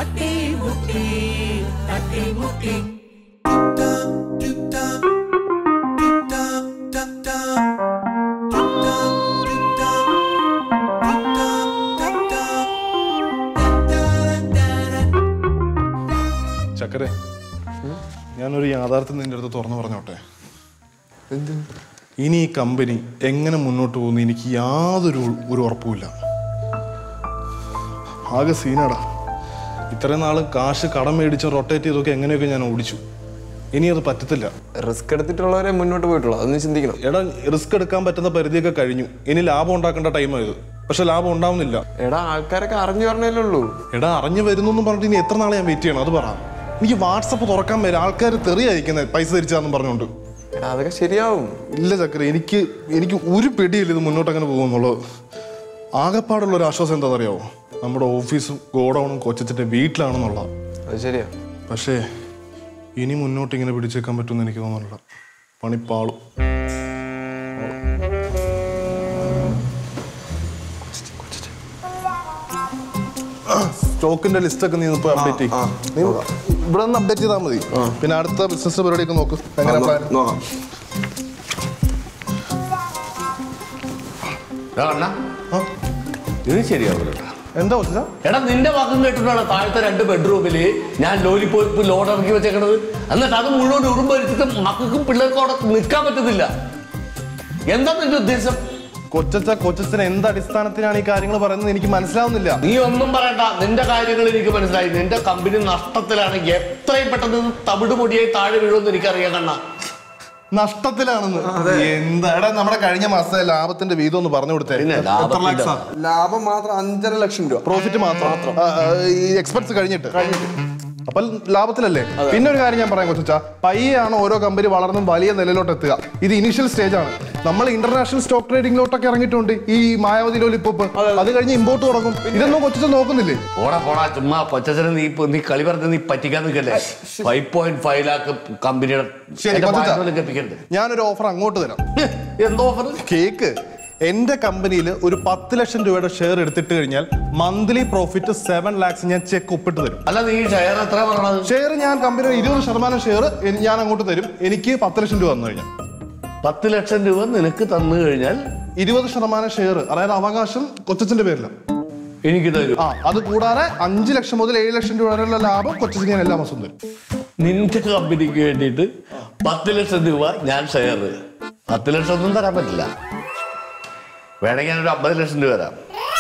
തട്ടിമുട്ടി തട്ടിമുട്ടി ചക്കരെ ഞാനൊരു യാഥാർത്ഥ്യം നിന്റെ അടുത്ത് തുറന്നു പറഞ്ഞോട്ടെ എന്ത് ഇനി ഈ കമ്പനി എങ്ങനെ മുന്നോട്ട് പോകുന്നു എനിക്ക് യാതൊരു ഒരു ഉറപ്പുമില്ല ആകെ സീനാടാ ഇത്രയും നാൾ കാശ് കടം മേടിച്ച് റൊട്ടേറ്റ് ചെയ്തൊക്കെ എങ്ങനെയൊക്കെ ഞാൻ ഓടിച്ചു ഇനി അത് പറ്റത്തില്ല റിസ്ക് എടുത്തിട്ടുള്ളവരെ മുന്നോട്ട് പോയിട്ടുള്ളൂ അതൊന്ന് ചിന്തിക്കണം എടാ റിസ്ക് എടുക്കാൻ പറ്റുന്ന പരിധിയൊക്കെ കഴിഞ്ഞു ഇനി ലാഭം ഉണ്ടാക്കേണ്ട ടൈമായത് പക്ഷെ ലാഭം ഉണ്ടാവുന്നില്ല എടാ ആൾക്കാരൊക്കെ അറിഞ്ഞു പറഞ്ഞല്ലേ ഉള്ളൂ എടാ അറിഞ്ഞു വരുന്നു എന്ന് പറഞ്ഞിട്ട് ഇനി എത്ര നാളെ ഞാൻ വെയിറ്റ് ചെയ്യണം അത് പറ എനിക്ക് വാട്സപ്പ് തുറക്കാൻ വരും ആൾക്കാർ തെറിയായിരിക്കുന്നത് പൈസ തിരിച്ചാന്ന് പറഞ്ഞുകൊണ്ട് എടാ അതൊക്കെ ശരിയാവും ഇല്ല ചക്കര എനിക്ക് എനിക്ക് ഒരു പിടിയില്ല ഇത് മുന്നോട്ട് അങ്ങനെ പോകുന്നുള്ളത് ആകെപ്പാടുള്ള ഒരു ആശ്വാസം എന്താണെന്നറിയാവോ നമ്മുടെ ഓഫീസും ഗോഡൗണും കൊച്ചച്ചിന്റെ വീട്ടിലാണെന്നുള്ളത് അത് ശരിയാ പക്ഷേ ഇനി മുന്നോട്ട് ഇങ്ങനെ പിടിച്ചേക്കാൻ പറ്റുമെന്ന് എനിക്ക് തോന്നുന്നില്ല പണിപ്പാളും സ്റ്റോക്കിന്റെ ലിസ്റ്റ് ഒക്കെ നീ ഇപ്പൊ അപ്ഡേറ്റ് ചെയ്യും നീ ഇവിടെ നിന്ന് അപ്ഡേറ്റ് ചെയ്താൽ മതി പിന്നെ അടുത്ത ബിസിനസ് പരിപാടിയൊക്കെ നോക്ക് എങ്ങനെ പ്ലാൻ നോക്കാം എടാ അണ്ണാ, ഇത് ശരിയാവില്ല കേട്ടോ. എന്താ വെച്ചാ എടാ നിന്റെ വാക്കും കേട്ടിട്ടാണ് താഴത്തെ രണ്ട് ബെഡ്റൂമില് ഞാൻ ലോലിപ്പോയിപ്പ് ലോഡ് ഇറക്കി വെച്ചേക്കണത് എന്നിട്ട് അത് മുഴുവൻ ഉറുമ്പരിച്ചിട്ട് മക്കൾക്കും പിള്ളേർക്കും അവിടെ നിൽക്കാൻ പറ്റുന്നില്ല എന്താ നിന്റെ ഉദ്ദേശം കൊച്ചച്ച കൊച്ചച്ചന് എന്ത് അടിസ്ഥാനത്തിലാണ് ഈ കാര്യങ്ങൾ പറയുന്നത് എനിക്ക് മനസ്സിലാവുന്നില്ല നീ ഒന്നും പറയണ്ട നിന്റെ കാര്യങ്ങൾ എനിക്ക് മനസ്സിലായി നിന്റെ കമ്പനി നഷ്ടത്തിലാണ് എത്രയും പെട്ടെന്ന് ഇത് തവിട് പൊടിയായി താഴെ വീഴുമെന്ന് എനിക്കറിയാം കണ്ണ നഷ്ടത്തിലാണെന്ന് എന്താടാ നമ്മുടെ കഴിഞ്ഞ മാസത്തെ ലാഭത്തിന്റെ വീതം ഒന്ന് പറഞ്ഞു കൊടുത്തേ പിന്നെ എത്ര ലാഭത്തിന്റെ- lakhs ആ? ലാഭം മാത്രം അഞ്ചര ലക്ഷം രൂപ പ്രോഫിറ്റ് മാത്രം ആ, ആ, ഈ എക്സ്പെൻസ് കഴിഞ്ഞിട്ട് അപ്പൊ ലാഭത്തിലല്ലേ പിന്നെ ഒരു കാര്യം ഞാൻ പറയാം കൊച്ചാ പയ്യാണ് ഓരോ കമ്പനി വളർന്നും വലിയ നിലയിലോട്ട് എത്തുക ഇത് ഇനീഷ്യൽ സ്റ്റേജ് ആണ് നമ്മൾ ഇന്റർനാഷണൽ സ്റ്റോക്ക് ട്രേഡിംഗിലോട്ടൊക്കെ ഇറങ്ങിയിട്ടുണ്ട് ഈ മായാവതി ലോലിപ്പോപ്പ് അത് കഴിഞ്ഞ് ഇമ്പോർട്ട് തുടങ്ങും ഇതൊന്നും കൊച്ചു നോക്കുന്നില്ലേ പോടാ പോടാ ചുമ്മാ കൊച്ചനെ നീ ഇപ്പൊ- നീ കളി പറഞ്ഞ് നീ പറ്റിക്കാൻ നിൽക്കല്ലേ ഫൈവ് പോയിന്റ് ഫൈവ് ലാക്ക് കമ്പനിയുടെ ശരി, എന്റെ കൊച്ചച്ചാ. വായ്പ കേൾപ്പിക്കരുത് ഞാനൊരു ഓഫർ അങ്ങോട്ട് തരാം എന്തോ ഓഫർ കേക്ക് എന്റെ കമ്പനിയിൽ ഒരു പത്ത് ലക്ഷം രൂപയുടെ ഷെയർ എടുത്തിട്ട് കഴിഞ്ഞാൽ മന്ത്ലി പ്രോഫിറ്റ് സെവൻ ലാക്സ് ഞാൻ ചെക്ക് ഒപ്പിട്ട് തരും അല്ല നീ ഷെയർ എത്ര പറഞ്ഞത് ഷെയർ ഞാൻ കമ്പനിയുടെ ഇരുപത് ശതമാനം ഷെയർ ഞാൻ അങ്ങോട്ട് തരും എനിക്ക് പത്ത് ലക്ഷം രൂപ തന്നു കഴിഞ്ഞാൽ പത്ത് ലക്ഷം രൂപ നിനക്ക് തന്നു കഴിഞ്ഞാൽ ഇരുപത് ശതമാനം ഷെയർ അതായത് അവകാശം കൊച്ചച്ചന്റെ പേരില എനിക്ക് തരും ആ അത് കൂടാതെ അഞ്ച് ലക്ഷം മുതൽ ഏഴ് ലക്ഷം രൂപ വരെയുള്ള ലാഭം കൊച്ചച്ചന് ഞാൻ എല്ലാ മാസവും തരും നിന്റെ കമ്പനിക്ക് വേണ്ടിയിട്ട് പത്ത് ലക്ഷം രൂപ ഞാൻ ഷെയർ പത്ത് ലക്ഷം ഒന്നും തരാൻ പറ്റില്ല വേണമെങ്കിൽ ഞാനൊരു അമ്പത് ലക്ഷം രൂപ തരാം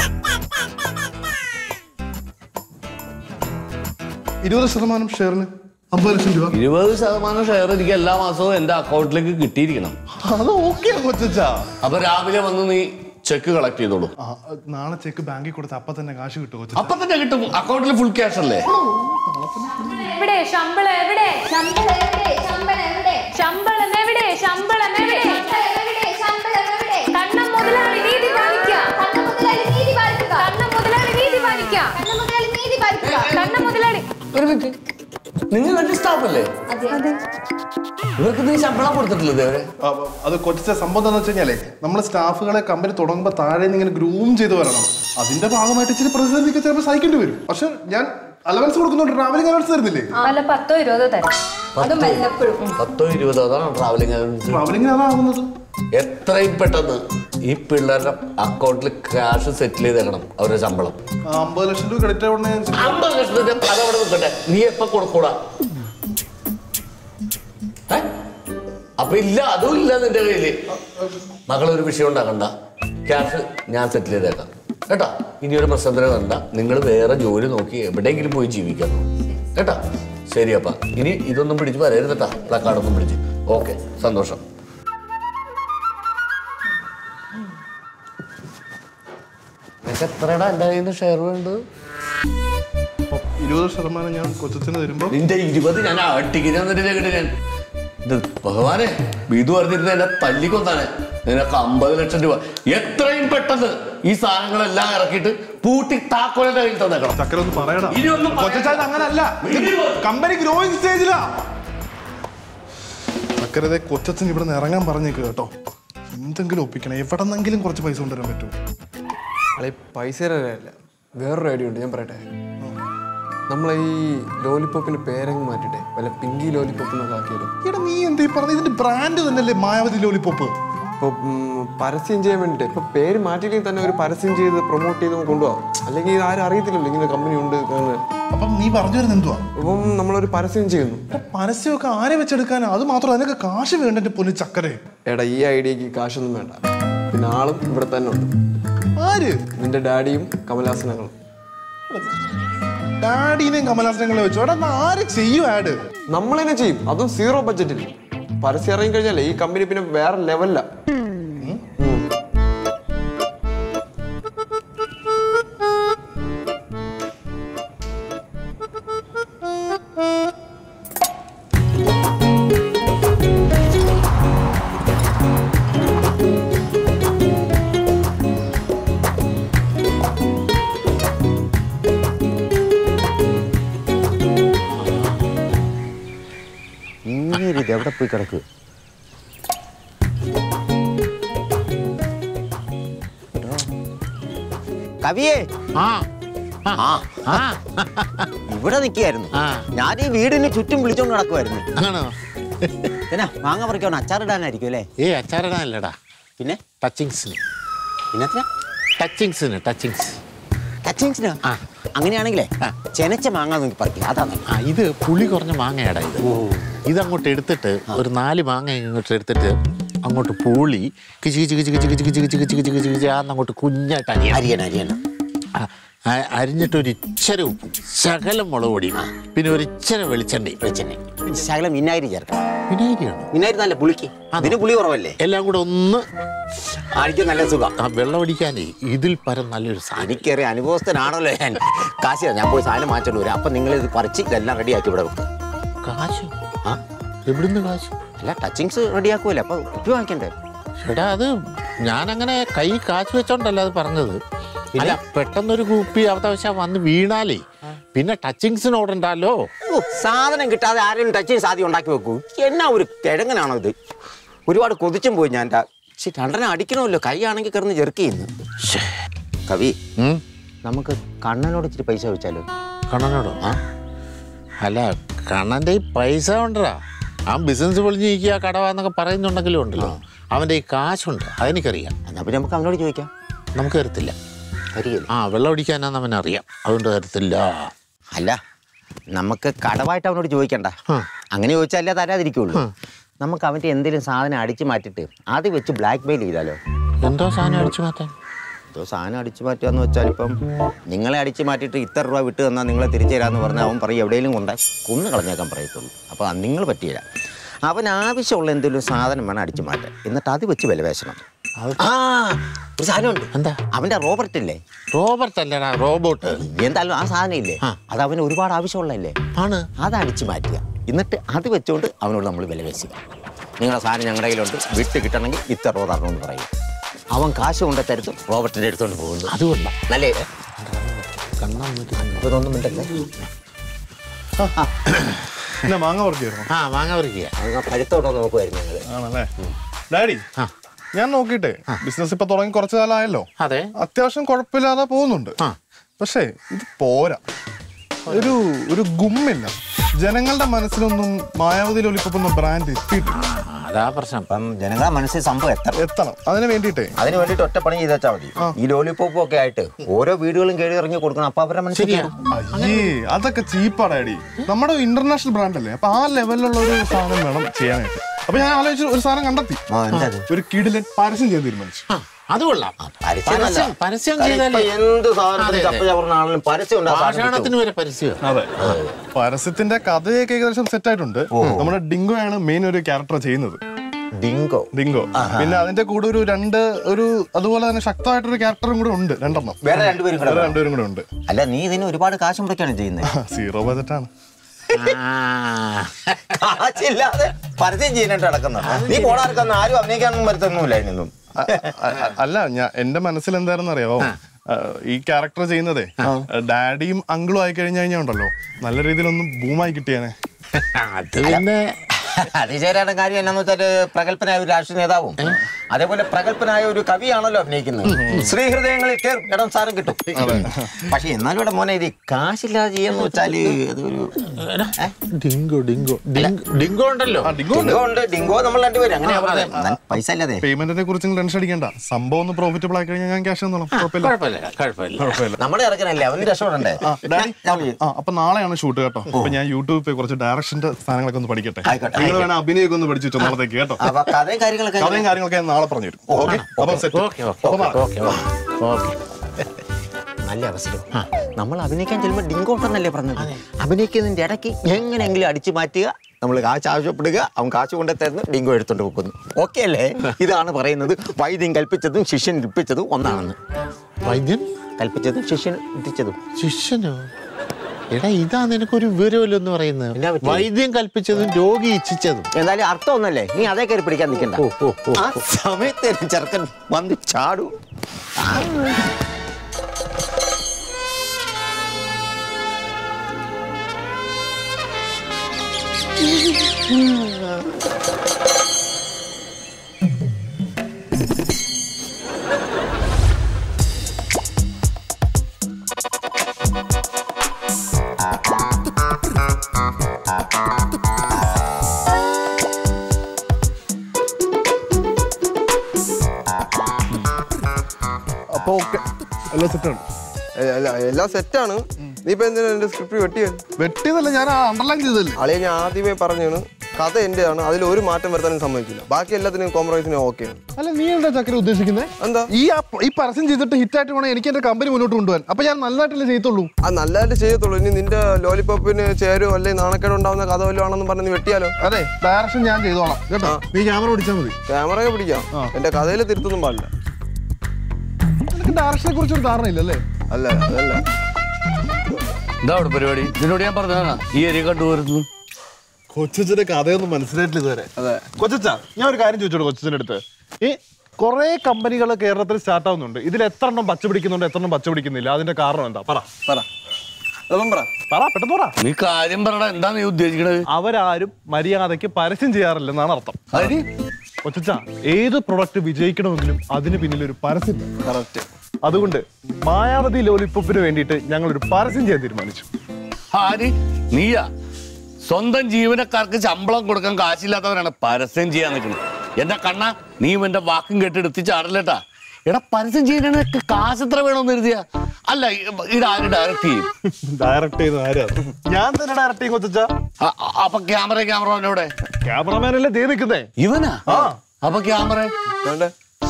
ഇരുപത് ശതമാനം ഷെയറിന് അമ്പത് ലക്ഷം രൂപ ഇരുപത് ശതമാനം ഷെയർ എനിക്ക് എല്ലാ മാസവും എന്റെ അക്കൗണ്ടിലേക്ക് കിട്ടിയിരിക്കണം അത് ഓക്കെ കൊച്ചച്ച അപ്പൊ രാവിലെ വന്ന് നീ ചെക്ക് കളക്ട് ചെയ്തോളൂ ആ, നാളെ ചെക്ക് ബാങ്കിൽ കൊടുത്ത് അപ്പൊ തന്നെ കാശ് കിട്ടും കൊച്ചച്ച അപ്പൊ തന്നെ കിട്ടും അക്കൗണ്ടിൽ ഫുൾ ക്യാഷ് അല്ലേ എവിടെ ശമ്പളം എവിടെ ശമ്പളം എവിടെ ശമ്പളം എവിടെ ശമ്പളം എവിടെ ശമ്പളം എവിടെ ശമ്പളം എവിടെ ശമ്പളം എവിടെ കണ്ണം മുതലാളി നീതി പാലിക്ക കണ്ണ മുതലാളി നീതി പാലിക്കുക കണ്ണം മുതലാളി നീതി പാലിക്ക കണ്ണ മുതലാളി നീതി പാലിക്കുക കണ്ണം മുതലാളി ഒരു മിനിറ്റ് നിങ്ങൾ വലിയ സ്റ്റാഫ് അല്ലേ അതെ ഇവർക്ക് നീ ശമ്പളം കൊടുത്തിട്ടില്ല ഇതേവരെ ആ, അത് കൊച്ചച്ച സംഭവം എന്താണെന്ന് വെച്ച് കഴിഞ്ഞാലേ നമ്മുടെ സ്റ്റാഫുകളെ കമ്പനി തുടങ്ങുമ്പോൾ താഴെ നിന്ന് ഇങ്ങനെ ഗ്രൂം ചെയ്ത് വരണം അതിന്റെ ഭാഗമായിട്ട് ഇച്ചിരി പ്രതിസന്ധിക്ക് ചിലപ്പോൾ സഹിക്കേണ്ടി വരും പക്ഷെ ഞാൻ അലവൻസ് കൊടുക്കുന്നുണ്ട് ട്രാവലിംഗ് അലവൻസ് തരുന്നില്ലേ അല്ല പത്തോ ഇരുപതോ തരാം അതും വല്ലപ്പോഴും പത്തോ ഇരുപതോ അതാണ് ട്രാവലിംഗ് അലവൻസ് ട്രാവലിംഗിന് അതാകുന്നത് എത്രയും പെട്ടെന്ന് ഈ പിള്ളേരുടെ അക്കൗണ്ടിൽ ക്യാഷ് സെറ്റിൽ ചെയ്തേക്കണം അവരുടെ ശമ്പളം ആ, അമ്പത് ലക്ഷം രൂപ ക്രെഡിറ്റ് ആവുന്ന അമ്പത് ലക്ഷത്തിന്റെ അതവിടെ നിൽക്കട്ടെ നീ എപ്പോ കൊടുക്കൂടാ ഏ? അപ്പൊ ഇല്ല അതും ഇല്ല നിന്റെ കയ്യില് മകളൊരു വിഷയം ഉണ്ടാക്കണ്ട ക്യാഷ് ഞാൻ സെറ്റിൽ ചെയ്തേക്കാം കേട്ടാ ഇനി ഒരു പ്രശ്നത്തിന് വേണ്ട നിങ്ങൾ വേറെ ജോലി നോക്കി എവിടെയെങ്കിലും പോയി ജീവിക്കാം കേട്ടാ ശരി അപ്പ ഇനി ഇതൊന്നും പിടിച്ച് വരരുതട്ടാ പ്ലക്കാർഡൊന്നും പിടിച്ച് ഓക്കെ സന്തോഷം നിനക്ക് എത്രടാ എൻ്റെ കയ്യിൽ നിന്ന് ഷെയർ വേണ്ടത് ഇരുപത് ശതമാനം ഞാൻ കൊച്ചത്തിന് തരുമ്പോൾ നിന്റെ ഇരുപത് ഞാൻ അട്ടിക്കുന്ന ഞാൻ ഇത് ഭഗവാനെ വിധു പറഞ്ഞിരുന്ന എന്നെ തല്ലിക്കൊന്നാണ് നിനക്ക് അമ്പത് ലക്ഷം രൂപ എത്രയും പെട്ടെന്ന് ഈ സാധനങ്ങളെല്ലാം ഇറക്കിയിട്ട് പൂട്ടി താക്കോലിന്റെ കയ്യിൽ തന്നേക്കണം ചക്കര ഒന്ന് പറയടാ ഇനി ഒന്നും പറയണ്ട. കൊച്ചച്ചാൻ അങ്ങനല്ല കമ്പനി ഗ്രോയിങ് സ്റ്റേജിലാ ചക്കരതെ കൊച്ചച്ചൻ ഇവിടെ നിന്ന് ഇറങ്ങാൻ പറഞ്ഞേക്ക് കേട്ടോ എന്തെങ്കിലും ഒപ്പിക്കണം എവിടെന്നെങ്കിലും കുറച്ച് പൈസ കൊണ്ടുവരാൻ പറ്റുമോ അളി പൈസ തരാനല്ല വേറൊരു ഐഡിയ ഉണ്ട് ഞാൻ പറയട്ടെ നമ്മളെ ഈ ലോലിപ്പോപ്പിന്റെ പേരങ്ങ് മാറ്റിട്ടെ വല്ല പിങ്കി ലോലിപ്പോപ്പ് എന്നൊക്കെ ആക്കിയാലോ എടാ നീ എന്തീ പറഞ്ഞ ഇതിന്റെ ബ്രാൻഡ് തന്നെയല്ലേ മായാവതി ലോലിപ്പോപ്പ് ഇപ്പൊ ഉം, പരസ്യം ചെയ്യാൻ വേണ്ടിട്ട് ഇപ്പൊ പേര് മാറ്റിയില്ലെങ്കിൽ തന്നെ ഒരു പരസ്യം ചെയ്ത് പ്രൊമോട്ട് ചെയ്ത് നമുക്ക് കൊണ്ടുപോകാം അല്ലെങ്കിൽ ഇത് ആരും അറിയത്തില്ലല്ലോ ഇങ്ങനെ കമ്പനി ഉണ്ട് എന്ന്. അപ്പം നീ പറഞ്ഞു വരുന്നത് എന്തുവാ അപ്പം നമ്മളൊരു പരസ്യം ചെയ്യുന്നു എടാ, പരസ്യമൊക്കെ ആരെ വെച്ചെടുക്കാനാ അത് മാത്രം അതിനൊക്കെ കാശ് വേണ്ട എന്റെ പൊന്നു ചക്കരെ എടാ ഈ ഐഡിയക്ക് കാശൊന്നും വേണ്ട പിന്നെ ആളും ഇവിടെ തന്നെ ഉണ്ട് ആര് നിന്റെ ഡാഡിയും കമലാസനങ്ങളും ഡാഡിനെയും കമലാസനങ്ങളെ വെച്ചോ എടാ ഇത് ആര് ചെയ്യും ആഡ് നമ്മൾ തന്നെ ചെയ്യും അതും സീറോ ബഡ്ജറ്റിൽ പരസ്യം ഇറങ്ങി കഴിഞ്ഞാലേ ഈ കമ്പനി പിന്നെ വേറെ ലെവലില്ല ഇങ്ങനെ ഇത് എവിടെ പോയി കിടക്കുക കവിയേ ആ ആ ആ ഇവിടെ നിൽക്കുകയായിരുന്നു ആ. ഞാൻ ഈ വീടിന് ചുറ്റും വിളിച്ചോണ്ട് നടക്കുമായിരുന്നു ആണോ പിന്നെ മാങ്ങ പറിക്കണം അച്ചാറിടാനായിരിക്കും അല്ലേ ഏ അച്ചാറിടാനല്ലടാ പിന്നെ ടച്ചിങ്സിന് പിന്നെ ടച്ചിങ്സിന് ടച്ചിങ്സ് ടച്ചിങ്സിനാ ആ. അങ്ങനെയാണെങ്കിലേ ആ. ചെനച്ച മാങ്ങ നോക്കി പറിക്കും അതാണ് ആ ഇത് പുളി കുറഞ്ഞ മാങ്ങയാടാ ഇത് ഇതങ്ങോട്ട് എടുത്തിട്ട് ഒരു നാല് മാങ്ങ ഇങ്ങോട്ട് എടുത്തിട്ട് അങ്ങോട്ട് പൂളി കിച്ച് കിച്ച് കിച്ച് കിച്ച് കിച്ച് കിച്ച് കിച്ച് കിച്ച് കിച്ച് കിച്ച് കിച്ച് അങ്ങോട്ട് കുഞ്ഞായിട്ട് അരിയണം അരിയണം അരിയണം ആ, ആ- അരിഞ്ഞിട്ട് ഒരു ഇച്ചര ഉപ്പും ശകലം മുളക് പൊടിയും പിന്നെ ഒരു ഇച്ചര വെളിച്ചെണ്ണയും വെളിച്ചെണ്ണ ശകലം വിനാഗിരി ചേർക്കണം വിനാഗിരിയാണ് വിനാഗിരി നല്ല പുളിക്ക് ഇതിന് പുളി കുറവല്ലേ എല്ലാം കൂടെ ഒന്ന് ആയിരിക്കും നല്ല സുഖം ആ വെള്ളം അടിക്കാനേ ഇതിൽ പരം നല്ലൊരു സാധനം എനിക്കേറെ അനുഭവസ്ഥനാണല്ലോ ഞാൻ കാശ് ഞാൻ പോയി സാധനം മാറ്റോണ്ട് വരാം അപ്പം നിങ്ങൾ ഇത് പറിച്ച് ഇതെല്ലാം റെഡിയാക്കി ഇവിടെ വെക്കും കാശ് ആ എവിടുന്ന് കാശ് അല്ല ടച്ചിങ്സ് റെഡിയാക്കുമല്ലോ അപ്പോൾ ഉപ്പി വാങ്ങിക്കണ്ടേ എടാ അത് ഞാനങ്ങനെ കൈ കാശ് വെച്ചോണ്ടല്ല അത് പറഞ്ഞത് അല്ല പെട്ടെന്നൊരു കുപ്പി അവതാവശ്യം വന്ന് വീണാലേ പിന്നെ ടച്ചിങ്സിന് ഓടണ്ടല്ലോ ഓ സാധനം കിട്ടാതെ ആരെയും ടച്ചിങ് സാധ്യം ഉണ്ടാക്കി വെക്കൂ എന്നാ ഒരു കിഴങ്ങനാണോ ഇത് ഒരുപാട് കൊതിച്ചും പോയി ഞാൻ ട്ടാ. ശ്ശെ, രണ്ടെണ്ണം അടിക്കണമല്ലോ കൈ ആണെങ്കിൽ കിടന്ന് ചെറുക്കി ചെയ്യുന്നു കവി ഉം? നമുക്ക് കണ്ണനോട് ഇച്ചിരി പൈസ വെച്ചാലോ കണ്ണനോടോ ആ അല്ല കണ്ണൻ്റെ ഈ പൈസ ഉണ്ടടാ ആ ബിസിനസ് പൊളിഞ്ഞിരിക്കുക കടവാന്നൊക്കെ പറയുന്നുണ്ടെങ്കിലും ഉണ്ടല്ലോ അവൻ്റെ ഈ കാശുണ്ട് അതെനിക്കറിയാം എന്നാ പിന്നെ നമുക്ക് അവനോട് ചോദിക്കാം നമുക്ക് തരത്തില്ല വരികയില്ല ആ വെള്ളം അടിക്കാനാന്ന് അവനറിയാം അതുകൊണ്ട് തരത്തില്ല അല്ല നമുക്ക് കടവായിട്ട് അവനോട് ചോദിക്കണ്ട ആ. അങ്ങനെ ചോദിച്ചാലേ തരാതിരിക്കുള്ളൂ നമുക്ക് അവൻ്റെ എന്തെങ്കിലും സാധനം അടിച്ചു മാറ്റിട്ട് അത് വെച്ച് ബ്ലാക്ക് മെയിൽ ചെയ്താലോ എന്തോ സാധനം അടിച്ചു മാറ്റാൻ എന്തോ സാധനം അടിച്ചു മാറ്റുക എന്ന് വെച്ചാൽ ഇപ്പം നിങ്ങളെ അടിച്ചു മാറ്റിയിട്ട് ഇത്ര രൂപ വിട്ട് തന്നാൽ നിങ്ങളെ തിരിച്ചു തരാമെന്ന് പറഞ്ഞാൽ അവൻ പറയും എവിടെയെങ്കിലും കൊണ്ടാൽ കുന്ന് കളഞ്ഞേക്കാൻ പറയത്തുള്ളൂ അപ്പോൾ നിങ്ങൾ പറ്റിയില്ല അവൻ ആവശ്യമുള്ള എന്തെങ്കിലും സാധനം വേണം അടിച്ചു മാറ്റാൻ എന്നിട്ട് അത് വെച്ച് വിലവേശണം ആ ഒരു സാധനമുണ്ട് എന്താ അവൻ്റെ റോബർട്ട് ഇല്ലേ റോബർട്ട് അല്ലടാ റോബോട്ട് എന്തായാലും ആ സാധനം ഇല്ലേ ആ. അത് അവന് ഒരുപാട് ആവശ്യമുള്ളതല്ലേ ആണ് അത് അടിച്ചു മാറ്റുക എന്നിട്ട് അത് വെച്ചുകൊണ്ട് അവനോട് നമ്മൾ വിലവേശുക നിങ്ങളുടെ സാധനം ഞങ്ങളുടെ കയ്യിലുണ്ട് വിട്ട് കിട്ടണമെങ്കിൽ ഇത്ര രൂപ തരണമെന്ന് പറയും അവൻ കാശ് കൊണ്ട് തരുത്തും റോബർട്ടിൻ്റെ അടുത്തോണ്ട് പോകുന്നു അതുകൊള്ള നല്ലേ കണ്ണാൻ പറ്റി ഇതൊന്നും മിണ്ടല്ലേ പിന്നെ മാങ്ങ പറിക്കായിരുന്നു ആ മാങ്ങ പറിക്കുക അങ്ങ് പഴുത്തോട്ടോ നോക്കുമായിരുന്നു ഞങ്ങൾ ആണല്ലേ ഡാഡി ആ. ഞാൻ നോക്കിട്ടെ ബിസിനസ് ഇപ്പൊ തുടങ്ങി കുറച്ചു കാലമായല്ലോ അതെ അത്യാവശ്യം കുഴപ്പമില്ലാതെ പോകുന്നുണ്ട് ആ. പക്ഷേ ഇത് പോരാ ഒരു ഒരു ഗുമ്മില്ല ജനങ്ങളുടെ മനസ്സിലൊന്നും മായാവതി ലോലിപ്പൊപ്പം ബ്രാൻഡ് എത്തിയിട്ടില്ല ആ, അതാ പ്രശ്നം അപ്പം ജനങ്ങളെ മനസ്സിൽ സംഭവം എത്തണം എത്തണം അതിന് വേണ്ടിയിട്ടേ അതിന് വേണ്ടിയിട്ട് ഒറ്റപ്പണി ചെയ്ത് വെച്ചാൽ മതി ഈ ലോലിപ്പോപ്പും ഒക്കെ ആയിട്ട് ഓരോ വീടുകളും കയറി ഇറങ്ങി കൊടുക്കണം അപ്പൊ അവരുടെ മനസ്സിൽ ശരിയാ കയറും. അയ്യേ അതൊക്കെ ചീപ്പാണ് ഡാഡി നമ്മുടെ ഇന്റർനാഷണൽ ബ്രാൻഡ് അല്ലേ അപ്പൊ ആ ലെവലിലുള്ള ഒരു സാധനം വേണം ചെയ്യാനായിട്ട് അപ്പൊ ഞാൻ ആലോചിച്ചു ഒരു സാധനം കണ്ടെത്തി ആ, എന്താ അത്? ഒരു കിടിലൻ പരസ്യം ചെയ്യാൻ തീരുമാനിച്ചു ആ അത് കൊള്ളാം പരസ്യം പരസ്യം നല്ലതാ. പരസ്യം കാരണം ചെയ്താലേ ഇപ്പൊ എന്ത് അതെ, സാധനത്തിന് അതെ. ചപ്പ ചവർന്ന ആണെങ്കിലും പരസ്യം ഉണ്ട് ആ സാധനം ഭാഷാണത്തിന് വരെ പരസ്യം അതെ പരസ്യത്തിന്റെ കഥയൊക്കെ ഏകദേശം സെറ്റ് ആയിട്ടുണ്ട് നമ്മുടെ ഡിങ്കോ ആണ് മെയിൻ ഒരു ക്യാരക്ടർ ചെയ്യുന്നത് കിട്ടും. ഡിങ്കോ ഡിങ്കോ പിന്നെ അതിന്റെ കൂടെ ഒരു രണ്ട് ഒരു അതുപോലെ തന്നെ ശക്തമായിട്ടൊരു ക്യാരക്ടറും കൂടെ ഉണ്ട് രണ്ടെണ്ണം വേറെ രണ്ടുപേരും കൂടെ വേറെ വേണം. രണ്ടുപേരും കൂടെ ഉണ്ട് അല്ല നീ ഇതിന് ഒരുപാട് കാശ് മുടക്കാണ് ചെയ്യുന്നത് സീറോ ബജറ്റാണ് ആ. കാശില്ലാതെ പരസ്യം ചെയ്യാനായിട്ട് നടക്കുന്നത് നീ പോടാർക്കൊന്നും ആരും അഭിനയിക്കാനൊന്നും വരുത്തൊന്നുമില്ല ഇതിനൊന്നും അല്ല ഞാൻ എന്റെ മനസ്സിൽ എന്താണെന്ന് അറിയാവോ ഈ ക്യാരക്ടർ ചെയ്യുന്നതേ ഡാഡിയും അങ്കിളും ആയി കഴിഞ്ഞു കഴിഞ്ഞാൽ ഉണ്ടല്ലോ നല്ല രീതിയിലൊന്ന് ബൂമായി കിട്ടിയാനെ അത് പിന്നെ അത് ചേരാണ് കാര്യം എന്നാന്ന് വെച്ചാല് പ്രഗത്ഭനായ ഒരു രാഷ്ട്രീയ നേതാവും അതേപോലെ പ്രഗത്ഭനായ ഒരു കവിയാണല്ലോ അഭിനയിക്കുന്നത് ശ്രീഹൃദയങ്ങളിൽ കേറും ഇടം സാരം കിട്ടും പക്ഷെ എന്നാലും ഇവിടെ മോനെ ഇത് കാശില്ലാതെ ചെയ്യാന്ന് വെച്ചാല് അതൊരു ഏ? ഡിങ്കോ ഡിങ്കോ ഡിങ്കോ ഡിങ്കോ ഉണ്ടല്ലോ ഡിങ്കോ ഉണ്ട് ഡിങ്കോ ഉണ്ട് ഡിങ്കോ നമ്മൾ രണ്ടുപേരും അങ്ങനെയാ പറഞ്ഞത് എന്നാൽ പൈസ ഇല്ലാതെ പേയ്മെന്റിനെ കുറിച്ച് ടെൻഷൻ അടിക്കണ്ട സംഭവം ഒന്ന് പ്രോഫിറ്റബിൾ ആയി കഴിഞ്ഞാൽ ഞാൻ ക്യാഷ് തന്നോളാം കുഴപ്പമില്ല കുഴപ്പമില്ല കുഴപ്പമില്ല കുഴപ്പമില്ല നമ്മുടെ ഇറക്കണല്ലേ അവന് രക്ഷപ്പെടണ്ടേ ആ, ഡാഡി ഞാൻ വിളി- ആ അപ്പൊ നാളെയാണ് ഷൂട്ട് കേട്ടോ അപ്പൊ ഞാൻ യൂട്യൂബിൽ പോയി കുറച്ച് ഡയറക്ഷന്റെ സാധനങ്ങളൊക്കെ ഒന്ന് പഠിക്കട്ടെ ആയിക്കോട്ടെ, നിങ്ങൾ വേണം അഭിനയൊക്കെ ഒന്ന് പഠിച്ചു വെച്ചോ നാളത്തേക്ക് കേട്ടോ അപ്പൊ കഥയും കാര്യങ്ങളൊക്കെ കഥയും കാര്യങ്ങളൊക്കെ ഞാൻ നാളെ പറഞ്ഞു തരും ഓക്കെ അപ്പൊ set okay okay okay okay okay നല്ല അവസരം നമ്മൾ അഭിനയിക്കാൻ ചെല്ലുമ്പോൾ ഡിങ്കോ ഉണ്ടെന്നല്ലേ പറഞ്ഞത് അഭിനയിക്കുന്നതിന്റെ ഇടയ്ക്ക് എങ്ങനെയെങ്കിലും അടിച്ചു മാറ്റുക നമ്മൾ കാശ് ആവശ്യപ്പെടുക അവൻ കാശ് കൊണ്ടു തരുന്നു ഡിങ്കോ എടുത്തോണ്ട് വെക്കുന്നു ഓക്കെ അല്ലേ ഇതാണ് പറയുന്നത് വൈദ്യം കൽപ്പിച്ചതും ശിഷ്യൻ ഇപ്പിച്ചതും ഒന്നാണെന്ന് വൈദ്യൻ കൽപ്പിച്ചതും ശിഷ്യൻ ഇട്ടിച്ചതും ശിഷ്യനോ എടാ ഇതാ നിനക്കൊരു വിവരമല്ലോ എന്ന് എന്നാ പറയുന്നത് പറ്റി? വൈദ്യം കൽപ്പിച്ചതും രോഗി ഇച്ഛിച്ചതും എന്തായാലും അർത്ഥം ഒന്നല്ലേ നീ അതേ കയറി പിടിക്കാൻ നിൽക്കണ്ട ഓ, ഓ, ഓ, ആ സമയത്ത് ചെറുക്കൻ വന്ന് ചാടൂ ആ. അപ്പൊ ഓക്കെ എല്ലാം സെറ്റാണ് എ- അല്ല എല്ലാം സെറ്റാണ് നീ ഇപ്പൊ എന്തിനാ എന്റെ സ്ക്രിപ്റ്റ് വെട്ടിയത് വെട്ടിയതല്ല ഞാൻ അണ്ടർലൈൻ ചെയ്തല്ലേ അളിയെ ഞാൻ ആദ്യമേ പറഞ്ഞാണ് കഥ എന്റെയാണ് അതിൽ ഒരു മാറ്റം വരുത്താനും സമ്മതിക്കില്ല ബാക്കി എല്ലാത്തിനും കോംപ്രമൈസിനും ഓക്കെയാണ് അല്ല നീ എന്താ ചക്കര ഉദ്ദേശിക്കുന്നത് എന്താ ഈ ആ- ഈ പരസ്യം ചെയ്തിട്ട് ഹിറ്റായിട്ട് വേണം എനിക്ക് എന്റെ കമ്പനി മുന്നോട്ട് കൊണ്ടുപോകാൻ അപ്പൊ ഞാൻ നല്ലതായിട്ടല്ലേ ചെയ്യത്തുള്ളൂ അത് നല്ലതായിട്ട് ചെയ്യത്തുള്ളൂ ഇനി നിന്റെ ലോലിപോപ്പിന് ചേരോ അല്ലെങ്കിൽ നാണക്കേട് ഉണ്ടാവുന്ന കഥ വല്ലതും ആണെന്ന് പറഞ്ഞ് നീ വെട്ടിയാലോ അതെ ഡയറക്ഷൻ ഞാൻ ചെയ്തോളാം കേട്ടോ നീ ക്യാമറ പിടിച്ചാൽ മതി ക്യാമറയെ പിടിക്കാം എന്റെ കഥയിൽ തിരുത്തൊന്നും പാടില്ല നിനക്ക് ഡയറക്ഷനെ കുറിച്ച് ഒരു ധാരണ ഇല്ലല്ലേ അല്ല അതല്ല എന്താ അവിടെ പരിപാടി ഇതിനോട് ഞാൻ പറഞ്ഞതാണ് ഈ ഏരിയ കണ്ടുപോരുന്നു കൊച്ചച്ഛന്റെ കഥയൊന്നും മനസ്സിലായിട്ടില്ല ഇതുവരെ അതെ കൊച്ചച്ച ഞാൻ ഒരു കാര്യം ചോദിച്ചോളൂ കൊച്ചച്ഛൻ്റെ അടുത്ത് ഈ കുറെ കമ്പനികൾ കേരളത്തിൽ സ്റ്റാർട്ട് ആവുന്നുണ്ട് ഇതിൽ എത്ര എണ്ണം പച്ച പിടിക്കുന്നുണ്ട് എത്ര എണ്ണം പച്ച പിടിക്കുന്നില്ല അതിന്റെ കാരണം എന്താ പറ പറ അതപ്പം പറ പറ പെട്ടെന്ന് പറ നീ കാര്യം പറയടാ എന്താ നീ ഉദ്ദേശിക്കണത് അവരാരും മര്യാദയ്ക്ക് പരസ്യം ചെയ്യാറില്ലെന്നാണ് അർത്ഥം അതിന് കൊച്ചച്ച ഏത് പ്രൊഡക്റ്റ് വിജയിക്കണമെങ്കിലും അതിന് പിന്നിൽ ഒരു പരസ്യം വേണം. കറക്റ്റ് അതുകൊണ്ട് മായാവതി ലോലിപ്പോപ്പിന് വേണ്ടിയിട്ട് ഞങ്ങൾ ഒരു പരസ്യം ചെയ്യാൻ തീരുമാനിച്ചു ആര് നീയാ സ്വന്തം ജീവനക്കാർക്ക് ശമ്പളം കൊടുക്കാൻ കാശില്ലാത്തവരാണ് പരസ്യം ചെയ്യാൻ നിൽക്കുന്നത് എന്റെ കണ്ണ നീയും എന്റെ വാക്കും കേട്ട് എടുത്ത് ചാടല്ലേട്ടാ എടാ പരസ്യം ചെയ്യാനൊക്കെ കാശ് എത്ര വേണമെന്ന് കരുതിയ അല്ല ഇത് ആര് ഡയറക്റ്റ് ചെയ്യും ഡയറക്ട് ചെയ്ത ആരാ ഞാൻ തന്നെ ഡയറക്ട് ചെയ്യും കൊച്ചച്ച അ- അ- അപ്പൊ ക്യാമറ ക്യാമറ ക്യാമറമാൻ അല്ലേ ദേ നിൽക്കുന്നേ ഇവനാ ആ. അപ്പൊ ക്യാമറ വേണ്ടേ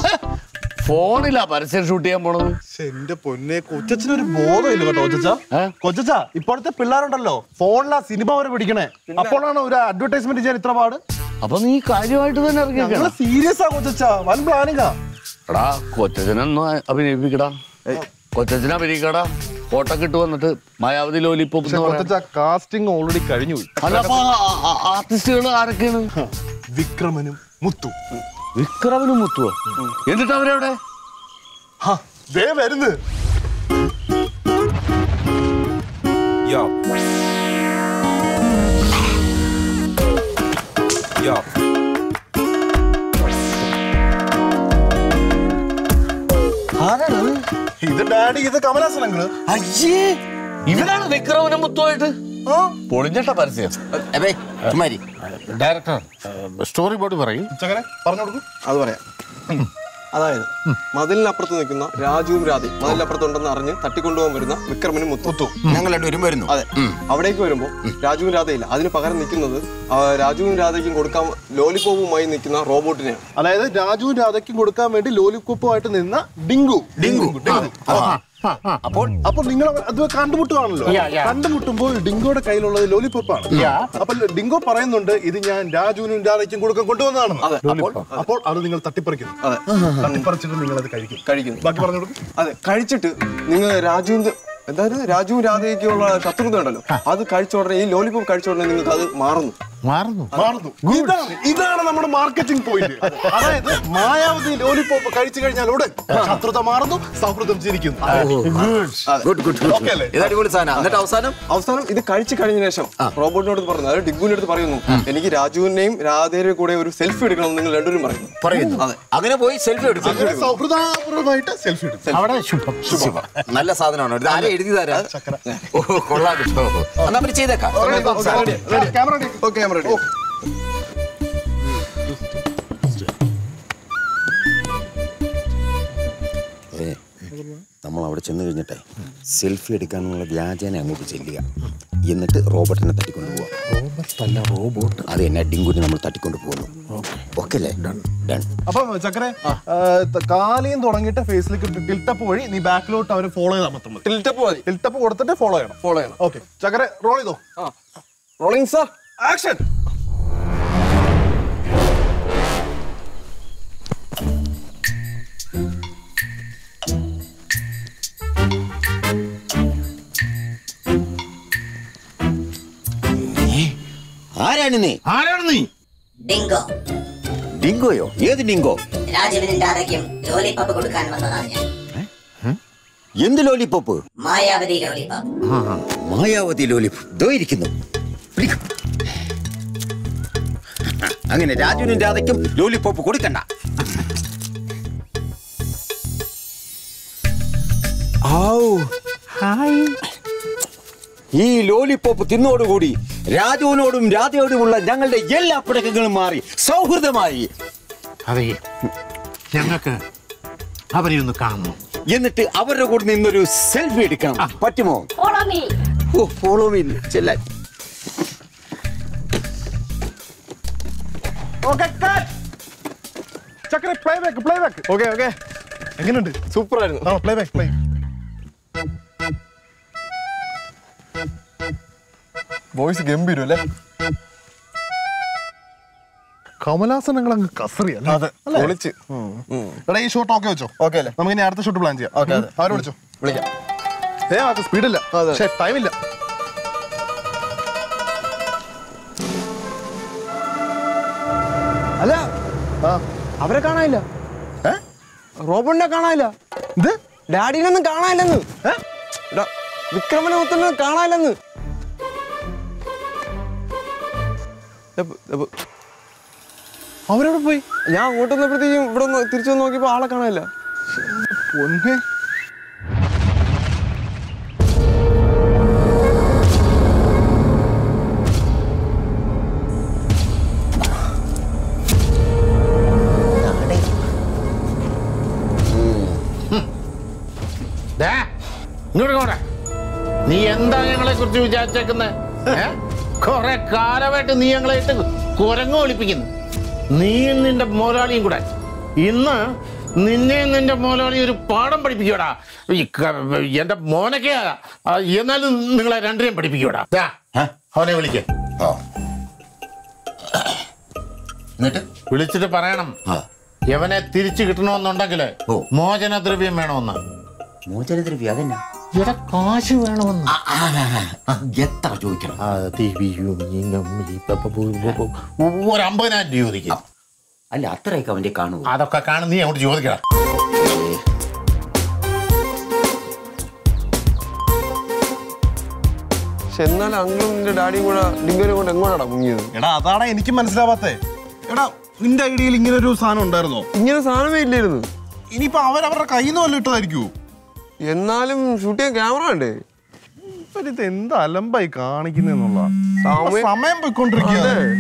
ഫോണിലാ പരസ്യം ഷൂട്ട് ചെയ്യാൻ പോണത് എന്റെ പൊന്നെ കൊച്ചച്ഛനൊരു ബോധമില്ല കേട്ടോ കൊച്ചച്ച ഏ? കൊച്ചച്ച ഇപ്പോഴത്തെ പിള്ളേരുണ്ടല്ലോ ഫോണിലാ സിനിമ വരെ പിടിക്കണേ അപ്പോഴാണ് ഒരു അഡ്വർടൈസ്മെന്റ് ചെയ്യാൻ ഇത്ര പാട് അപ്പൊ നീ കാര്യമായിട്ട് തന്നെ ഞങ്ങള് ഇറങ്ങിയേക്കണം സീരിയസ് ആ കൊച്ചച്ച വൻ പ്ലാനിങ്ങാ എടാ കൊച്ചച്ഛനൊന്ന് അഭിനയിപ്പിക്കടാ കൊച്ചച്ഛനെ അഭിനയിക്കടാ ഫോട്ടോ കിട്ടു വന്നിട്ട് മായാവതി ലോലിപ്പോപ്പ് എന്ന് പറയാൻ. കൊച്ചച്ച കാസ്റ്റിംഗ് ഓൾറെഡി കഴിഞ്ഞു പോയി അല്ല അപ്പൊ ആർട്ടിസ്റ്റുകൾ ആരൊക്കെയാണ് വിക്രമനും മുത്തു വിക്രമനും മുത്തുവോ എന്നിട്ട് അവരെവിടെ ഹാ, ദേ വരുന്നു Yo. Yo. ഇത് ഡാഡി ഇത് കമലാസനങ്ങള് അയ്യേ ഇവനാണ് വിക്രമനും മുത്തുവായിട്ട് പൊളിഞ്ഞിട്ട പരസ്യം അതെ ചുമ്മാരി ഡയറക്ടർ സ്റ്റോറി ബോർഡ് പറയും ചക്കരെ പറഞ്ഞു കൊടുക്കും അത് പറയാം അതായത് മതിലിനപ്പുറത്ത് നിൽക്കുന്ന രാജുവും രാധയും മതിലിനപ്പുറത്ത് ഉണ്ടെന്ന് അറിഞ്ഞ് തട്ടിക്കൊണ്ടുപോകാൻ വരുന്ന വിക്രമനും മുത്തു ഞങ്ങൾ രണ്ടുപേരും വരുന്നു അതെ അവിടേക്ക് വരുമ്പോൾ രാജുവും രാധയില്ല അതിന് പകരം നിൽക്കുന്നത് ആ, രാജുവും രാധയ്ക്കും കൊടുക്കാൻ ലോലിപോവുമായി നിൽക്കുന്ന റോബോട്ടിനെയാണ് അതായത് രാജുവും രാധയ്ക്കും കൊടുക്കാൻ വേണ്ടി ലോലിക്കുപ്പുമായിട്ട് നിന്ന ഡിങ്കു ഡിങ്കു അപ്പോൾ അപ്പോൾ നിങ്ങൾ അത് കണ്ടുമുട്ടുവാണല്ലോ Yeah, yeah. കണ്ടുമുട്ടുമ്പോൾ ഡിങ്കോയുടെ കയ്യിലുള്ളത് ലോലിപ്പോപ്പാണ് അപ്പൊ ഡിങ്കോ പറയുന്നുണ്ട് ഇത് ഞാൻ രാജുവിനും രാധയ്ക്കും കൊടുക്കാൻ കൊണ്ടുവന്നതാണ് അതെ അപ്പോൾ അപ്പോൾ അത് നിങ്ങൾ തട്ടിപ്പറിക്കുന്നു അതെ തട്ടിപ്പറിച്ചിട്ട് നിങ്ങൾ അത് കഴിക്കും കഴിക്കുന്നു ബാക്കി പറഞ്ഞു കൊടുക്കും അതെ കഴിച്ചിട്ട് നിങ്ങൾ രാജുവിന്റെ എന്തായാലും രാജുവും രാധയ്ക്കുള്ള ശത്രുത ഉണ്ടല്ലോ അത് കഴിച്ച ഉടനെ ഈ ലോലിപോപ്പ് കഴിച്ച ഉടനെ നിങ്ങൾക്ക് അത് മാറുന്നു മാറുന്നു മാറുന്നു ഇതാണ് ഇതാണ് നമ്മുടെ മാർക്കറ്റിംഗ് പോയിന്റ് അതായത് മായാവതി ലോലിപ്പോപ്പ് കഴിച്ചു കഴിഞ്ഞാൽ ഉടൻ ശത്രുത മാറുന്നു സൗഹൃദം ചിരിക്കുന്നു ഗുഡ് ഗുഡ് Okay അല്ലേ? ഇത് അടിപൊളി സാധനം എന്നിട്ട് അവസാനം അവസാനം ഇത് കഴിച്ചു കഴിഞ്ഞ ശേഷം റോബോട്ടിനോട് പറഞ്ഞു അതായത് ഡിഗുവിന്റെ അടുത്ത് പറയുന്നു എനിക്ക് രാജുവിന്റെയും രാധേരെയും കൂടെ ഒരു സെൽഫി എടുക്കണം എന്ന് നിങ്ങൾ രണ്ടുപേരും പറയുന്നു പറയുന്നു അതെ അങ്ങനെ പോയി സെൽഫി എടുക്കും അങ്ങനെ സൗഹൃദപരമായിട്ട് സെൽഫി എടുക്കും അവിടെ ശുഭം ശുഭം നല്ല സാധനമാണ് ഇത് ആരെ എഴുതി തരാ ഓ കൊള്ളാം കേട്ടോ എന്നാ പിന്നെ ചെയ്തേക്കാം ക്യാമറ ഓക്കെ ക്യാമറ റെഡി നമ്മൾ അവിടെ ചെന്ന് കഴിഞ്ഞിട്ടേ സെൽഫി എടുക്കാനുള്ള വ്യാജേന അങ്ങോട്ട് ചെല്ലുക എന്നിട്ട് റോബോട്ടിനെ തട്ടിക്കൊണ്ട് പോവാം റോബർട്ടല്ല റോബോട്ട് അത് എന്നെ ഡിങ്കുനെ നമ്മൾ തട്ടിക്കൊണ്ട് പോകുന്നു ഓക്കെ അല്ലേ ഡൺ അപ്പൊ ചക്കരെ കാലിയും തുടങ്ങിയിട്ട് ഫേസിലേക്ക് ടിൽട്ടപ്പ് വഴി നീ ബാക്കിലോട്ട് അവരെ ഫോളോ ചെയ്താൽ മൊത്തം ടിൽറ്റപ്പ് മതി ടിൽട്ടപ്പ് കൊടുത്തിട്ട് ഫോളോ ചെയ്യണം ഫോളോ ചെയ്യണം ഓക്കെ ചക്കരെ റോൾ ചെയ്തോ ആ റോളിംഗ് സാർ ആക്ഷൻ ആരാണ് നീ ആരാണ് നീ ഡിങ്കോ ഡിങ്കോയോ ഏത് ഡിങ്കോ രാജുവിനും രാധയ്ക്കും ലോലിപ്പപ്പ് കൊടുക്കാൻ വന്നതാണ് ഞാൻ എന്ത് lollipop Mayavati lollipop Mayavati lollipop ദോ ഇരിക്കുന്നു പിടിക്ക്. അങ്ങനെ രാജുവിനും രാധയ്ക്കും ലോലിപ്പോപ്പ് കൊടുക്കണ്ട ഈ ലോലിപ്പോപ്പ് തിന്നോടുകൂടി രാജുവിനോടും രാധയോടുമുള്ള ഞങ്ങളുടെ എല്ലാ പിടക്കങ്ങളും മാറി സൗഹൃദമായി അതെ ഞങ്ങൾക്ക് അവരെ ഒന്ന് കാണണം എന്നിട്ട് അവരുടെ കൂടെ നിന്നൊരു സെൽഫി എടുക്കണം പറ്റുമോ follow me oh follow me ചെല്ലാൻ ഓക്കെ ചക്കരെ play back play back okay okay എങ്ങനെയുണ്ട് സൂപ്പർ ആയിരുന്നു ആ പ്ലേ ബാക്ക് പ്ലേ വോയിസ് ഗംഭീരം അല്ലേ കമലാസൻ ഞങ്ങൾ അങ്ങ് കസറിയല്ലേ അതെ വിളിച്ച് എടാ ഈ ഷോട്ട് ഓക്കെ വെച്ചോ ഓക്കെ അല്ലേ നമുക്ക് ഇനി അടുത്ത ഷോട്ട് പ്ലാൻ ചെയ്യാം Okay, അതെ. അവരെ വിളിച്ചോ വിളിക്കാം ഏ അത് സ്പീഡില്ല അതെ. പക്ഷേ ടൈമില്ല അല്ല ആ അവരെ കാണാനില്ല ഏ റോബോട്ടിനെ കാണാനില്ല ഇത് ഡാഡിനൊന്നും കാണാനില്ലെന്ന് ഏ? എടാ, വിക്രമനെ മൊത്തം കാണാനില്ലെന്ന് ദപ്പ്, ദപ്പ്. അവരവിടെ പോയി ഞാൻ അങ്ങോട്ട് വന്നപ്പോഴത്തേക്കും ഇവിടെ ഒന്ന് തിരിച്ചു വന്ന് നോക്കിയപ്പോ ആളെ കാണാനില്ല പൊന്നെ ദേ, ഇങ്ങോട്ട് ഇങ്ങോട്ട് നീ എന്താ ഞങ്ങളെ കുറിച്ച് വിചാരിച്ചേക്കുന്നത് കൊറേ കാലമായിട്ട് നീ ഞങ്ങളെ ഇട്ട് കുരങ്ങ് ഒളിപ്പിക്കുന്നു നീയും നിന്റെ മോലാളിയും കൂടെ ഇന്ന് നിന്നെയും നിന്റെ മോലാളി ഒരു പാഠം പഠിപ്പിക്കൂടാ ഈ ക- എന്റെ മോനൊക്കെ എന്നാലും നിങ്ങളെ രണ്ടിനെയും പഠിപ്പിക്കൂടാ ദാ, അവനെ വിളിക്ക ആ എന്നിട്ട് വിളിച്ചിട്ട് പറയണം ആ യവനെ തിരിച്ചു കിട്ടണമെന്നുണ്ടെങ്കിൽ ഓ. മോചനദ്രവ്യം വേണമെന്ന് മോചനദ്രവ്യം അതന്നെ ഇവിടെ കാശ് വേണമെന്ന് ആ, ആ, ആ, ആ. എത്ര ചോദിക്കണം ആ, ടിവിയും ഇങ്ങും ഈ പ- പ- പ- പ- പ- ഒരു അമ്പതിനായിരം രൂപ ചോദിക്കും അല്ല അത്രയൊക്കെ അവന്റെ കാണുമോ അതൊക്കെ കാണും നീ അങ്ങോട്ട് ചോദിക്കണം പക്ഷെ എന്നാലും അങ്ങളും നിന്റെ ഡാഡിയും കൂടെ ഡിങ്കോനെ കൊണ്ട് എങ്ങോട്ടാണ് മുങ്ങിയത് എടാ അതാണ് എനിക്ക് മനസ്സിലാവാത്തേ എടാ നിന്റെ ഐഡിയയിൽ ഇങ്ങനെ ഒരു സാധനം ഉണ്ടായിരുന്നോ ഇങ്ങനെ സാധനമേ ഇല്ലായിരുന്നു ഇനിയിപ്പോ അവരവരുടെ കയ്യിൽ നിന്ന് വല്ലതും ഇട്ടതായിരിക്കുമോ എന്നാലും ഷൂട്ട് ചെയ്യാൻ ക്യാമറ ഉണ്ട് ഇത് എന്താ അലമ്പായി കാണിക്കുന്നുള്ള സമയം- സമയം പോയിക്കൊണ്ടിരിക്കുക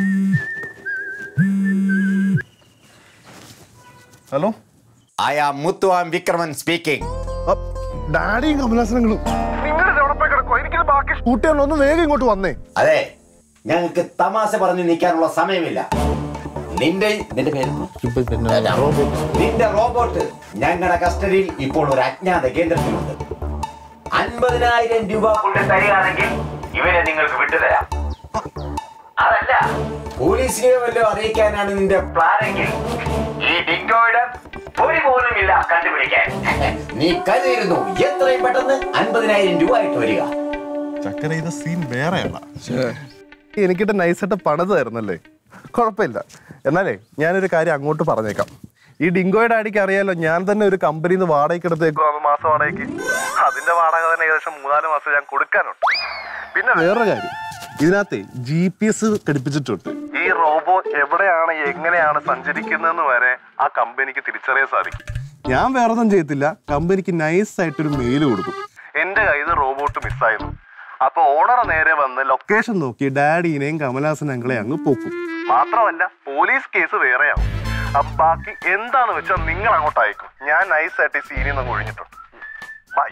hello I am Muthu am Vikraman speaking ഡാഡിയും കമലാസനങ്ങളും ബാക്കി ഷൂട്ട് ചെയ്യാനുള്ള ഒന്ന് വേഗം ഇങ്ങോട്ട് വന്നേ അതെ ഞങ്ങൾക്ക് തമാശ പറഞ്ഞ് നിൽക്കാനുള്ള സമയമില്ല നിന്റെ നിന്റെ പേര് നിന്റെ റോബോട്ട് ഞങ്ങളുടെ കസ്റ്റഡിയിൽ ഇപ്പോൾ ഒരു അജ്ഞാത കേന്ദ്രത്തിലുണ്ട് അൻപതിനായിരം രൂപ കൊണ്ട് തരികയാണെങ്കിൽ ഇവരെ നിങ്ങൾക്ക് വിട്ടുതരാം അതല്ല പോലീസിനെ വല്ലതും അറിയിക്കാനാണ് നിന്റെ പ്ലാനെങ്കിൽ ഈ ഡിങ്കോയുടെ പൊടി പോലും ഇല്ല കണ്ടുപിടിക്കാൻ നീ കരുതിയിരുന്നു എത്രയും പെട്ടെന്ന് അൻപതിനായിരം രൂപ ആയിട്ട് വരിക ചക്കര ഇത് സീൻ വേറെയാണ് എനിക്കിട്ട് നൈസായിട്ട് പണിത് തരുന്നല്ലേ കുഴപ്പമില്ല എന്നാലേ ഞാനൊരു കാര്യം അങ്ങോട്ട് പറഞ്ഞേക്കാം ഈ ഡിങ്കോയുടെ ഡാഡിക്ക് അറിയാലോ ഞാൻ തന്നെ ഒരു കമ്പനിയിൽ നിന്ന് വാടകയ്ക്ക് എടുത്തേക്കും മാസം വാടകയ്ക്ക് അതിന്റെ വാടക തന്നെ ഏകദേശം മൂന്നാല് മാസം ഞാൻ കൊടുക്കാനുണ്ട് പിന്നെ വേറൊരു കാര്യം ഇതിനകത്ത് ജി പി എസ് ഘടിപ്പിച്ചിട്ടുണ്ട് ഈ റോബോ എവിടെയാണ് എങ്ങനെയാണ് സഞ്ചരിക്കുന്നതെന്ന് വരെ ആ കമ്പനിക്ക് തിരിച്ചറിയാൻ സാധിക്കും ഞാൻ വേറെ ഒന്നും ചെയ്യത്തില്ല കമ്പനിക്ക് നൈസ് ആയിട്ടൊരു മെയിൽ കൊടുക്കും എന്റെ കയ്യിൽ റോബോട്ട് മിസ്സായിരുന്നു അപ്പൊ ഓണർ നേരെ വന്ന് ലൊക്കേഷൻ നോക്കി ഡാഡിനെയും കമലാസൻ അങ്ങളെ അങ്ങ് പൊക്കും മാത്രമല്ല പോലീസ് കേസ് വേറെയാവും അപ്പൊ ബാക്കി എന്താന്ന് വെച്ചാൽ നിങ്ങൾ അങ്ങോട്ട് അയക്കും ഞാൻ നൈസ് ആയിട്ട് ഈ സീനിൽ നിന്ന് ഒഴിഞ്ഞിട്ടുണ്ട് ബൈ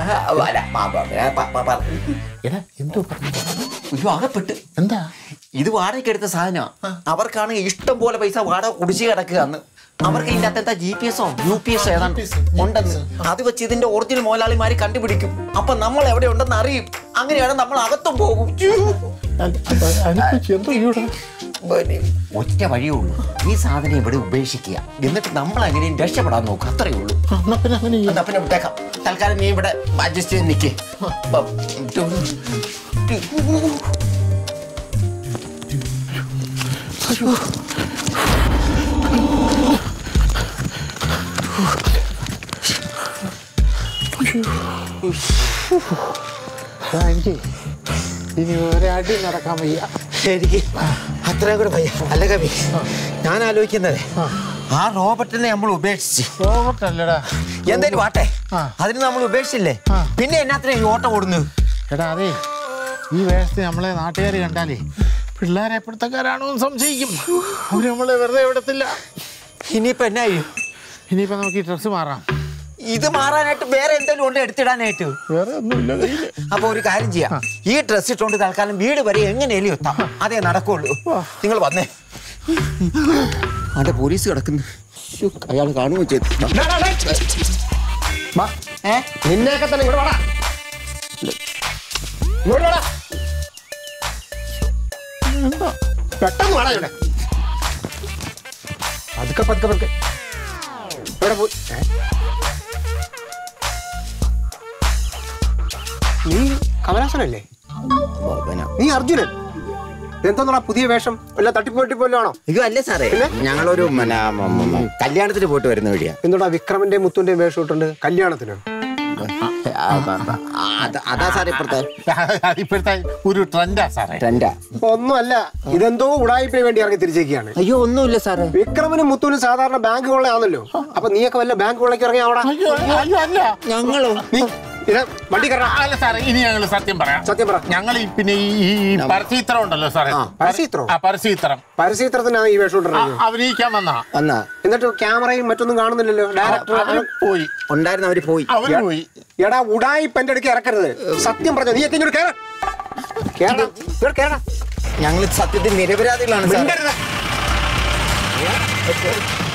എടാ എന്തോ പറഞ്ഞു അയ്യോ അകപ്പെട്ട് എന്താ ഇത് വാടകയ്ക്ക് എടുത്ത സാധനമാണ് അവർക്കാണ് ഇഷ്ടം പോലെ പൈസ വാടക കുടിച്ച് കിടക്കുക അന്ന് അവർക്ക് ഇതിന്റെ അകത്ത് എന്താ ജി പി എസോ യു പി എസോ ഏതാണ്ട് ഉണ്ടെന്ന് അത് വെച്ച് ഇതിന്റെ ഒറിജിനൽ മുതലാളിമാര് കണ്ടുപിടിക്കും അപ്പൊ നമ്മൾ എവിടെ ഉണ്ടെന്ന് അറിയും അങ്ങനെയാണ് നമ്മൾ അകത്തും പോകും എന്തോ ഇവിടെ പിന്നെ ഒറ്റ വഴിയേ ഉള്ളൂ ഈ സാധനം ഇവിടെ ഉപേക്ഷിക്കുക എന്നിട്ട് നമ്മൾ എങ്ങനെയും രക്ഷപ്പെടാൻ നോക്കുക അത്രയേ ഉള്ളൂ എന്നാ പിന്നെ അങ്ങനെ ചെയ്യാം. എന്നാ പിന്നെ വിട്ടേക്കാം തൽക്കാലം നീ ഇവിടെ അഡ്ജസ്റ്റ് ചെയ്ത് നിൽക്കേ ആ, എനിക്ക് ഇനി ഒരടി നടക്കാൻ വയ്യ എനിക്ക് അത്രയും കൂടെ ഭയ അല്ല കവി ഞാൻ ആലോചിക്കുന്നത് ആ റോബർട്ടിനെ നമ്മൾ ഉപേക്ഷിച്ച് റോബർട്ട് അല്ലടാ എന്തേലും ആട്ടെ ആ. അതിന് നമ്മൾ ഉപേക്ഷിച്ചില്ലേ ആ. പിന്നെ എന്നാത്തിനാ ഈ ഓട്ടം ഓടുന്നത് എടാ അതെ ഈ വേഷത്തിൽ നമ്മളെ നാട്ടുകാർ കണ്ടാലേ പിള്ളേരെ പിടുത്തക്കാരാണോ എന്ന് സംശയിക്കും അവര് നമ്മളെ വെറുതെ വിടത്തില്ല ഇനിയിപ്പോ എന്നായി ഇനിയിപ്പോ നമുക്ക് ഈ ഡ്രസ്സ് മാറാം ഇത് മാറാനായിട്ട് വേറെ എന്തെങ്കിലും ഉണ്ട് എടുത്തിടാനായിട്ട് വേറെ ഒന്നുമില്ല കയ്യില് അപ്പൊ ഒരു കാര്യം ചെയ്യാം ഈ ഡ്രസ് ഇട്ടുകൊണ്ട് തൽക്കാലം വീട് വരെ എങ്ങനെയും എത്താം അതേ നടക്കുള്ളൂ നിങ്ങൾ വന്നേ അവിടെ പോലീസ് കിടക്കുന്നു അയാൾ കാണുകയും ചെയ്തു ഏ നിന്നെയൊക്കെ തന്നെ ഇവിടെ വാടാ ഇങ്ങോട്ട് വാടാ പെട്ടെന്ന് വാടാ ഇവിടെ പതുക്കെ പതുക്കെ പതുക്കെ ഇവിടെ പോയി ഏ? നീ കമലാസനല്ലേ നീ അർജുനൻ ഇതെന്താ പുതിയ വേഷം വല്ല തട്ടിപ്പോട്ടിപ്പോലാണോ അയ്യോ അല്ലേ സാറേ ഞങ്ങളൊരു പിന്നെ, മ, മ, മ, കല്യാണത്തിന് പോയിട്ട് വരുന്ന വഴിയാ എന്തുകൊണ്ടാ വിക്രമിന്റെയും മുത്തുന്റെയും വേഷം ഇട്ടുണ്ട് കല്യാണത്തിന് അത് അതാ സാറേ ഇപ്പുറത്തെ ഇപ്പോഴത്തെ ഒരു ട്രെൻഡാ സാറേ ട്രെൻഡാ ഒന്നുമല്ല ഇതെന്തോ ഉടായിപ്പിന് വേണ്ടി ഇറങ്ങി തിരിച്ചേക്കാണ് അയ്യോ ഒന്നുമില്ല സാറേ വിക്രമിനും മുത്തുവിനും സാധാരണ ബാങ്ക് കൊള്ളയാണല്ലോ അപ്പൊ നീയൊക്കെ വല്ല ബാങ്ക് കൊള്ളയ്ക്ക് ഇറങ്ങി അവിടെ അയ്യോ അയ്യോ അല്ല ഞങ്ങളോ നീ ഇത് വണ്ടി കയറാ അല്ല സാറേ ഇനി ഞങ്ങൾ സത്യം പറയാം സത്യം പറ ഞങ്ങൾ ഈ പിന്നെ ഈ ഈ ഈ പരസ്യചിത്രം ഉണ്ടല്ലോ സാറേ ആ, പരസ്യചിത്രമോ? ആ പരസ്യചിത്രം പരസ്യചിത്രത്തിനാണ് ഈ വേഷം ആ, ഇട്ടിറങ്ങിയത് അഭിനയിക്കാൻ വന്നാ വന്നാ എന്നിട്ട് ക്യാമറയും മറ്റൊന്നും കാണുന്നില്ലല്ലോ ഡയറക്ടർ അവര് പോയി ഉണ്ടായിരുന്നവര് പോയി അവര് പോയി എടാ ഉടായിപ്പ് എന്റെ അടുക്ക് ഇറക്കരുത് സത്യം പറഞ്ഞു നീ ഒക്കെ ഇങ്ങോട്ട് കേറാ കേറാ ഇങ്ങോട്ട് കേറാ ഞങ്ങൾ സത്യത്തിൽ നിരപരാധികളാണ് സാർ മിണ്ടരുത്.